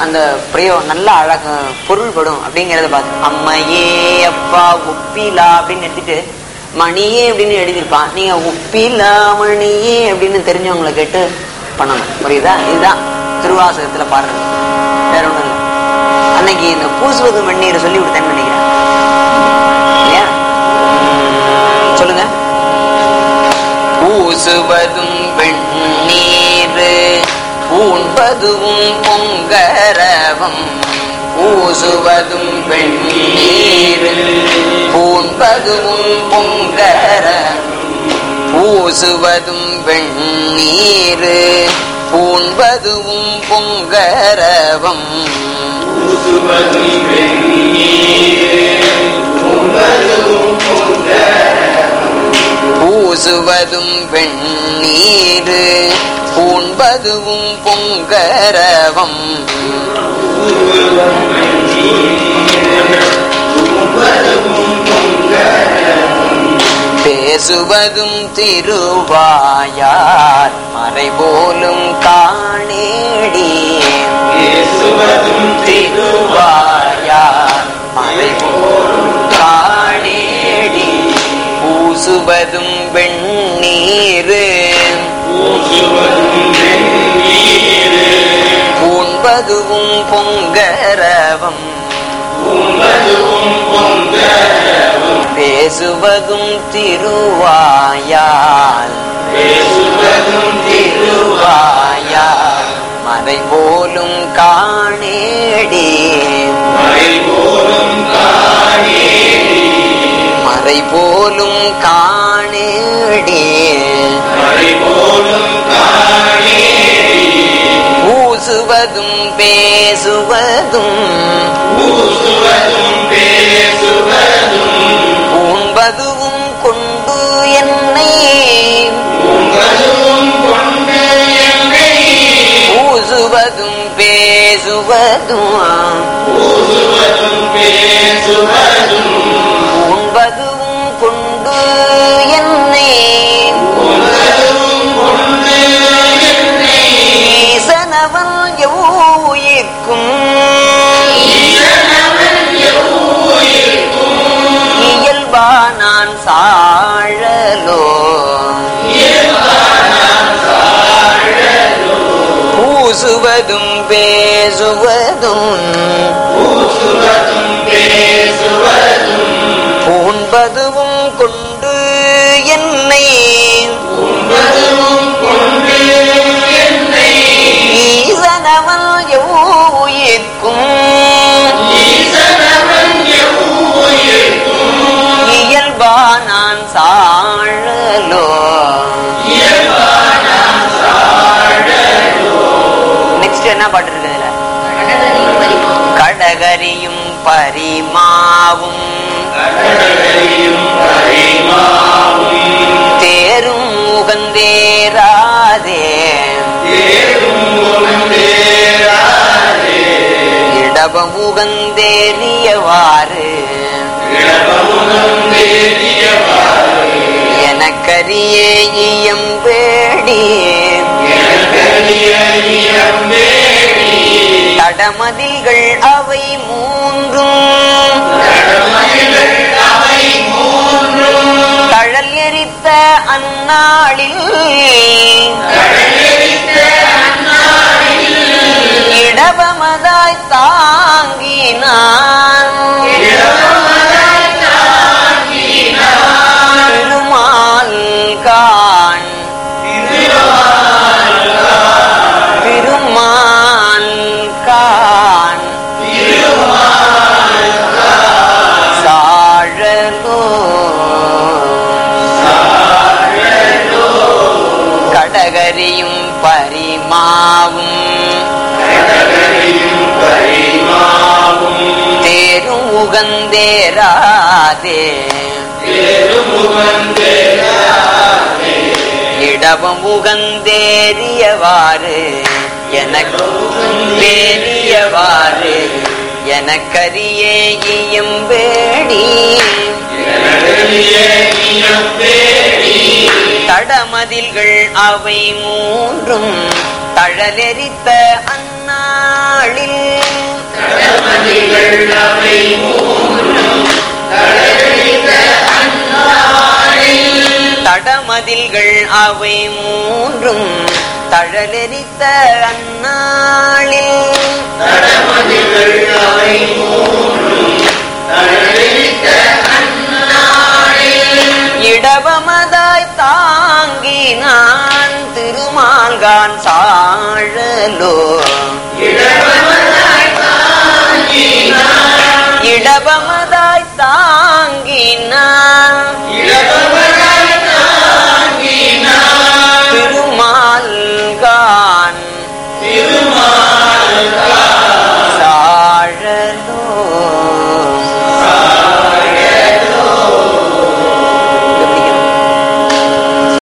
அந்த பிரயோ நல்ல அழக பொருள்படும் அப்படிங்கறத பார்த்து அம்மையே அப்பா உப்பிலா அப்படின்னு எடுத்துட்டு மணியே அப்படின்னு எழுதியிருப்பான் நீங்க உப்பிலா மணியே அப்படின்னு தெரிஞ்சவங்களை கேட்டு பண்ணணும் புரியுதா இதுதான் திருவாசகத்துல பாடுறது வேற ஒண்ணும் இல்லை அன்னைக்கு இந்த பூசுவது மண்ணீரை சொல்லி கொடுத்தேன்னு நினைக்கிறேன் இல்லையா சொல்லுங்க பூசுவதும் வெண்ணீர் பூண்பதும் பொங்கரவம் பூசுவதும் வெண்ணீர் பூண்பதும் பொங்கர பூசுவதும் வெண்ணீர் பூண்பதும் பொங்கரவம் பூசுவதும் வெண்ணீர் பூண்பதும் பொங்கரவம் பேசுவதும் திருவாயார் மறை போலும் காணேடி பேசுவதும் திருவாயார் மறை போலும் காணேடி பூசுவதும் வெண்ணீர் பூண்பதுவும் பொங்கரவம் பேசுவதும் திருவாயால் பேசுவதும் திருவாயால் மறை போலும் காணேடி மறை போலும் காணேடி பூசுவதும் பேசுவதும் பூண்பதுவும் கொண்டு என்னை பூசுவதும் பேசுவதும் பூண்பதுவும் கொண்டு என்னை ஈசனவன் எவ்வுயிர்க்கும் இயல்பா நான் சாழலோ பூசுவதும் பேசுவதும் பூண்பதுவும் கொண்டு என்னை ஈசனவன் எவ்வுயிர்க்கும் இயல்பா நான் சாழலோ நெக்ஸ்ட் என்ன பாட்டு இருக்கு இதுல கடகரியும் பரிமாவும் தேரும் முகந்தேராதே இடபம் முகந்தேறியவாறு எனக்கரிய இயம்பேடி தடமதில்கள் அவை மூன்றும் தழல் எரித்த அந்நாளில் இடபமதாய் தாங்கினான் திருமால் கான் திருமால் கான் சாழலோ கடகரியும் பரிமாவும் தேரும் உகந்தேராதே இடவம் உகந்தேறியவாறு எனக்கு உகந்தேறியவாறு எனக்கரிய இயம்பேடி தடமதில்கள் அவை மூன்றும் தழலெரித்த அந்நாளில் தடமதில்கள் அவை மூன்றும் தழலெரித்த அந்நாளில் தடமதில்கள் அவை மூன்றும் தழலெரித்த அந்நாளில் இடவமதாய் தாங்கி நான் திருமால்கான் சாழலோ இடவமதாய் தாங்கினான் இடவமதாய் தாங்கி நான் இடவமதாய்